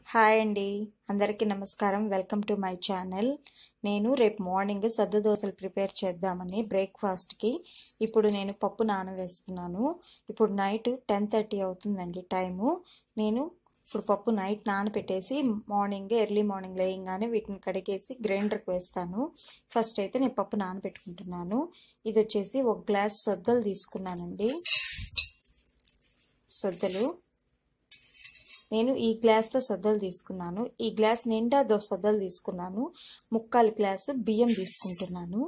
hi అండి అందరికీ నమస్కారం వెల్కమ్ టు మై ఛానల్ నేను రేపు మార్నింగ్ సద్ద దోశలు ప్రిపేర్ చేద్దామని బ్రేక్ఫాస్ట్కి ఇప్పుడు నేను పప్పు నానవేస్తున్నాను ఇప్పుడు నైట్ టెన్ థర్టీ అవుతుందండి టైము నేను ఇప్పుడు పప్పు నైట్ నానబెట్టేసి మార్నింగ్ ఎర్లీ మార్నింగ్ లేయంగానే వీటిని కడిగేసి గ్రైండర్కి వేస్తాను ఫస్ట్ అయితే నేను పప్పు నానబెట్టుకుంటున్నాను ఇది వచ్చేసి ఒక గ్లాస్ సొద్దలు తీసుకున్నానండి సొద్దలు నేను ఈ గ్లాస్తో సొద్దలు తీసుకున్నాను ఈ గ్లాస్ నిండా దో సొద్దలు తీసుకున్నాను ముక్కాలు గ్లాసు బియ్యం తీసుకుంటున్నాను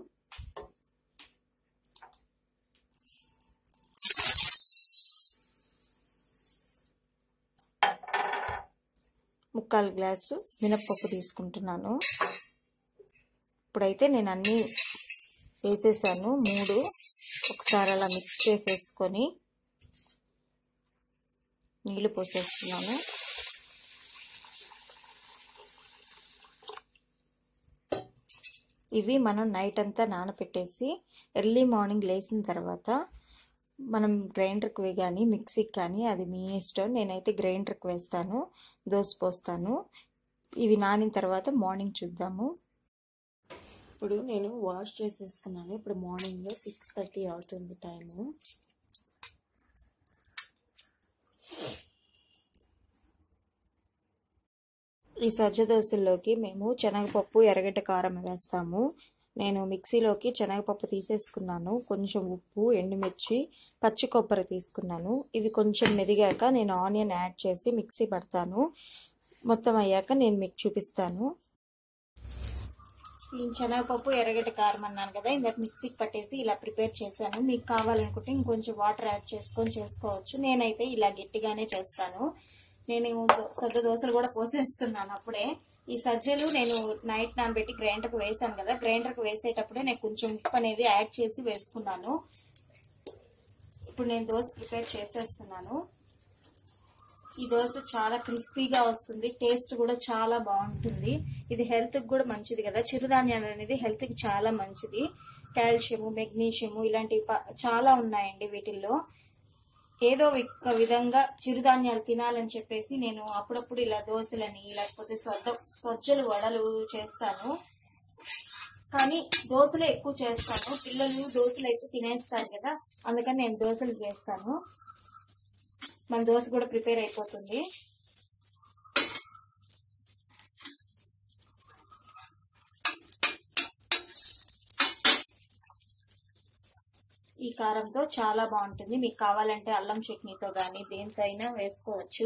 ముక్కాలు గ్లాసు మినప్పప్పు తీసుకుంటున్నాను ఇప్పుడైతే నేను అన్నీ వేసేసాను మూడు ఒకసారి అలా మిక్స్ చేసేసుకొని నీళ్ళు పోసేస్తున్నాను ఇవి మనం నైట్ అంతా నానపెట్టేసి ఎర్లీ మార్నింగ్ లేచిన తర్వాత మనం గ్రైండర్కి కానీ మిక్సీకి కానీ అది మీ ఇష్టం నేనైతే గ్రైండర్కి వేస్తాను దోశ పోస్తాను ఇవి నానిన తర్వాత మార్నింగ్ చూద్దాము ఇప్పుడు నేను వాష్ చేసేసుకున్నాను ఇప్పుడు మార్నింగ్ సిక్స్ థర్టీ అవుతుంది టైము ఈ సజ్జ దోశల్లోకి మేము శనగపప్పు ఎర్రగడ్డ కారం వేస్తాము నేను మిక్సీలోకి శనగపప్పు తీసేసుకున్నాను కొంచెం ఉప్పు ఎండుమిర్చి పచ్చి కొబ్బరి తీసుకున్నాను ఇవి కొంచెం మెదిగాక నేను ఆనియన్ యాడ్ చేసి మిక్సీ పడతాను మొత్తం అయ్యాక నేను మీకు చూపిస్తాను ఈ శనగపప్పు ఎర్రగడ్డ కారం అన్నాను కదా ఇందాక మిక్సీకి పట్టేసి ఇలా ప్రిపేర్ చేశాను మీకు కావాలనుకుంటే ఇంకొంచెం వాటర్ యాడ్ చేసుకొని చేసుకోవచ్చు నేనైతే ఇలా గట్టిగానే చేస్తాను నేను సజ్జ దోశలు కూడా పోసేస్తున్నాను అప్పుడే ఈ సజ్జలు నేను నైట్ నానబెట్టి గ్రైండర్కి వేసాను కదా గ్రైండర్కి వేసేటప్పుడే నేను కొంచెం ఉప్పు అనేది యాడ్ చేసి వేసుకున్నాను ఇప్పుడు నేను దోశ ప్రిపేర్ చేసేస్తున్నాను ఈ దోశ చాలా క్రిస్పీగా వస్తుంది టేస్ట్ కూడా చాలా బాగుంటుంది ఇది హెల్త్కి కూడా మంచిది కదా చిరుధాన్యాలు అనేది హెల్త్కి చాలా మంచిది కాల్షియము మెగ్నీషియము ఇలాంటివి చాలా ఉన్నాయండి వీటిల్లో ఏదో ఒక విధంగా చిరుధాన్యాలు తినాలని చెప్పేసి నేను అప్పుడప్పుడు ఇలా దోశలని లేకపోతే సొద్ద సొజ్జలు వడలు చేస్తాను కానీ దోశలు ఎక్కువ చేస్తాను పిల్లలు దోశలు ఎక్కువ తినేస్తారు కదా అందుకని నేను దోశలు చేస్తాను మన దోశ కూడా ప్రిపేర్ అయిపోతుంది ఈ కారంతో చాలా బాగుంటుంది మీకు కావాలంటే అల్లం చట్నీతో కానీ దేంతో అయినా వేసుకోవచ్చు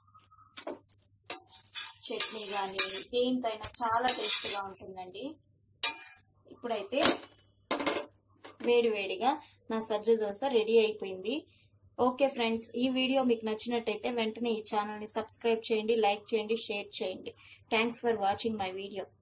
చట్నీ కానీ దేంతో అయినా చాలా టేస్ట్గా ఉంటుందండి ఇప్పుడైతే వేడి వేడిగా నా సజ్జ దోశ రెడీ అయిపోయింది ఓకే ఫ్రెండ్స్ ఈ వీడియో మీకు నచ్చినట్టయితే వెంటనే ఈ ఛానల్ని సబ్స్క్రైబ్ చేయండి లైక్ చేయండి షేర్ చేయండి thanks for watching my video